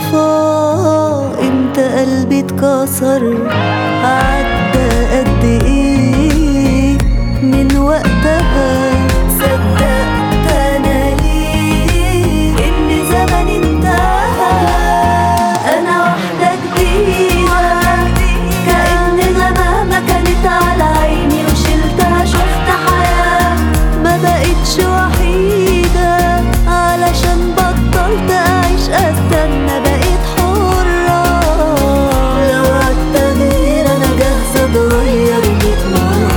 صدفة امتى قلبي اتكسر عدى قد ايه من وقتها صدقت انا ليه ان زمني انتهى انا واحدة جديدة كأن غمامة كانت على عيني وشلتها شفت حياة ما بقتش وحيدة علشان بطلت أعيش أستنى بقيت حرة لو عالتغيير أنا جاهزة أتغير ميت مرة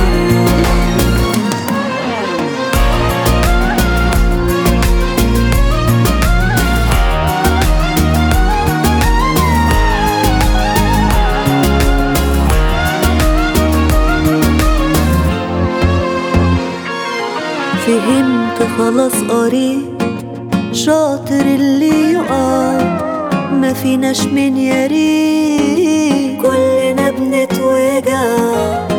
فهمت خلاص قريت شاطر اللي يقع ما فيناش من ياريت كلنا بنتوجع